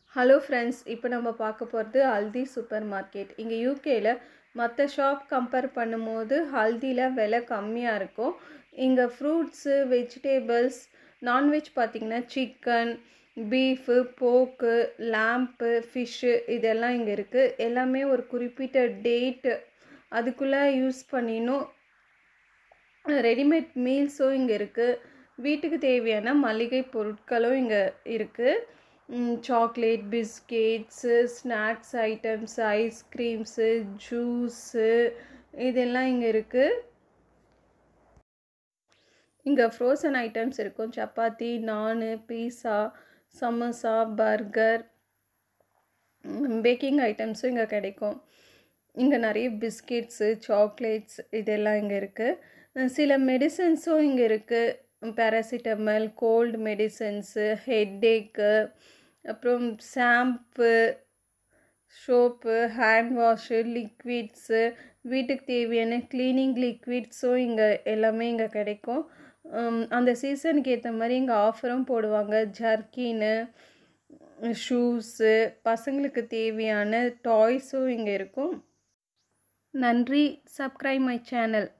hello friends இப்போ நம்ம பார்க்க போகிறது ஹல்தி சூப்பர் மார்க்கெட் இங்கே யூகேயில் மற்ற ஷாப் கம்பேர் பண்ணும்போது ஹல்தியில் விலை கம்மியாக இருக்கும் இங்கே ஃப்ரூட்ஸு வெஜிடேபிள்ஸ் நான்வெஜ் பார்த்திங்கன்னா chicken beef pork lamb fish இதெல்லாம் இங்கே இருக்குது எல்லாமே ஒரு குறிப்பிட்ட டேட்டு அதுக்குள்ளே யூஸ் பண்ணிடணும் ரெடிமேட் மீல்ஸும் இங்கே இருக்குது வீட்டுக்கு தேவையான மளிகை பொருட்களும் இங்கே இருக்குது chocolate biscuits snacks items ice creams juice இதெல்லாம் இங்கே இருக்குது இங்கே ஃப்ரோசன் ஐட்டம்ஸ் இருக்கும் chapati naan pizza samosa burger baking ஐட்டம்ஸும் இங்கே கிடைக்கும் இங்கே நிறைய பிஸ்கெட்ஸு சாக்லேட்ஸ் இதெல்லாம் இங்கே இருக்குது சில மெடிசன்ஸும் இங்கே இருக்குது பேராசிட்டமல் கோல்டு மெடிசன்ஸு ஹெட்டேக்கு அப்புறம் shampoo soap hand wash liquids வீட்டுக்கு தேவையான க்ளீனிங் லிக்விட்ஸும் இங்கே எல்லாமே இங்கே கிடைக்கும் அந்த சீசனுக்கு ஏற்ற மாதிரி இங்கே ஆஃபரும் போடுவாங்க ஜர்க்கின்னு ஷூஸு பசங்களுக்கு தேவையான டாய்ஸும் இங்கே இருக்கும் நன்றி சப்ஸ்கிரைப் மை சேனல்